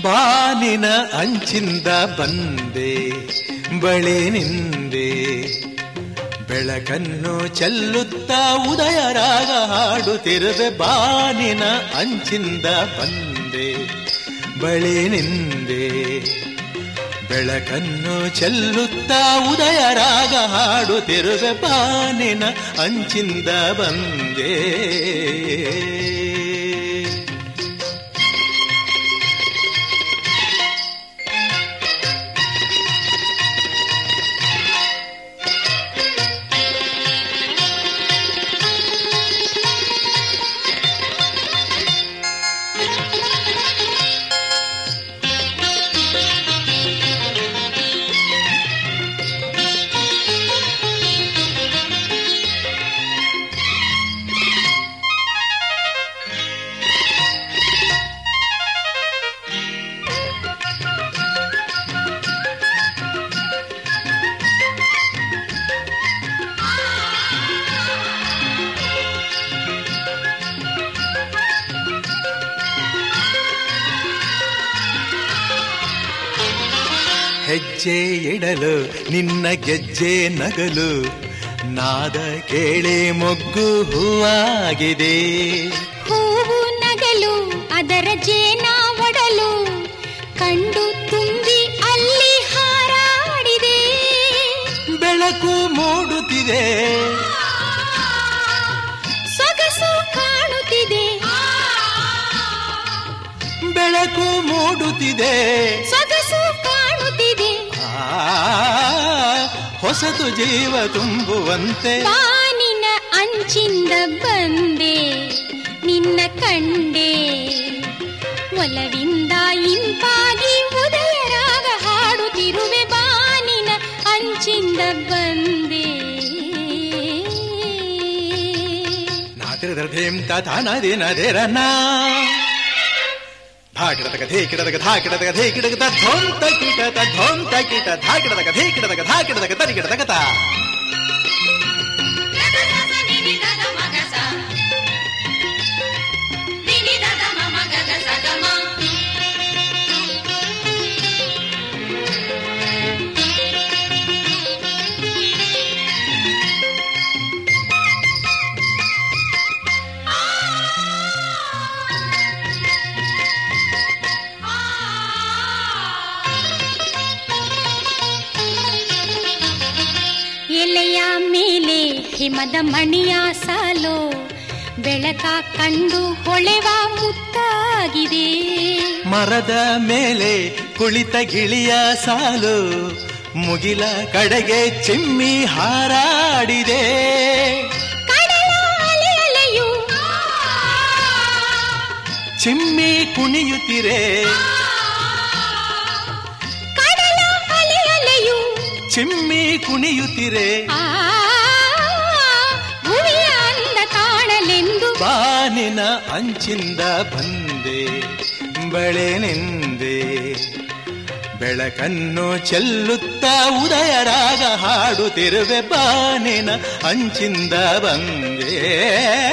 ಬಾನಿನ ಅಂಚಿಂದ ಬಂದೆ ಬಳೆ ನಿಂದೆ ಬೆಳಕನ್ನು ಚೆಲ್ಲುತ್ತಾ ಉದಯ ರಾಗ ಹಾಡುತ್ತಿರುವೆ ಬಾನಿನ ಅಂಚಿಂದ ಬಂದೆ ಬಳೆ ನಿಂದೆ ಬೆಳಕನ್ನು ಚೆಲ್ಲುತ್ತಾ ಉದಯ ರಾಗ ಹಾಡುತ್ತಿರುವೆ ಬಾನಿನ ಅಂಚಿಂದ ಬಂದೆ ಹೆಜ್ಜೆ ಇಡಲು ನಿನ್ನ ಗೆಜ್ಜೆ ನಗಲು ನಾದ ಕೇಳೆ ಮೊಗ್ಗು ಹೂವಾಗಿದೆ ಹೂವು ನಗಲು ಅದರ ಜೇನ ಒಡಲು ಕಂಡು ತುಂಬಿ ಅಲ್ಲಿ ಹಾರಾಡಿದೆ ಬೆಳಕು ಮೂಡುತ್ತಿದೆ ಸೊಗಸು ಕಾಣುತ್ತಿದೆ ಬೆಳಕು ಮೂಡುತ್ತಿದೆ ಸೊಗಸು ಕಾಣುತ್ತಿದೆ ಆ, ಹೊಸತು ಜೀವ ತುಂಬುವಂತೆ ಬಾನಿನ ಅಂಚಿಂದ ಬಂದೆ ನಿನ್ನ ಕಂಡೆ ಒಲವಿಂದ ಇಂಪಾಗಿ ಉದಯ ರಾಗ ಹಾಡುತ್ತಿರುವೆ ಬಾನಿನ ಅಂಚಿಂದ ಬಂದೆ ನಾತಿರಧೇಂ ತಾನಾದಿ ನದಿರನ ಧಾಕಿಡದ ಧೇ ಕಿಡದ ಧಾ ಕಿಡದ ಧೇ ಕಿಡದ ಧೋಂತ ಕೀಟದ ಧೋಂತ ಕೀಟ ಧಾಕಿಡದ ಧೇ ಕಿಡದ ಧಾ ಕಿಡದ ತರಿ ಕಿಡದ ಕಥ ಎಲೆಯ ಮೇಲೆ ಹಿಮದ ಮಣಿಯ ಸಾಲೋ ಬೆಳಕ ಕಂಡು ಹೊಳೆವ ಮುತ್ತಾಗಿದೆ ಮರದ ಮೇಲೆ ಕುಳಿತ ಗಿಳಿಯ ಸಾಲು ಮುಗಿಲ ಕಡೆಗೆ ಚಿಮ್ಮಿ ಹಾರಾಡಿದೆ ಕಡಲ ಅಲೆ ಅಲೆಯು ಚಿಮ್ಮಿ ಕುಣಿಯುತ್ತಿರೆ ಕಡಲ ಅಲೆ ಅಲೆಯು ಚಿಮ್ಮಿ ಕುಣಿಯುತ್ತಿರೆ ಆ ಭುವಿಯ ಅಂದ ಕಾಣಲೆಂದು ಬಾನಿನ ಅಂಚಿಂದ ಬಂದೆ ಬಳೆ ನಿಂದೆ ಬೆಳಕನ್ನು ಚೆಲ್ಲುತ್ತಾ ಉದಯ ರಾಗ ಹಾಡುತ್ತಿರುವೆ ಬಾನಿನ ಅಂಚಿಂದ ಬಂದೆ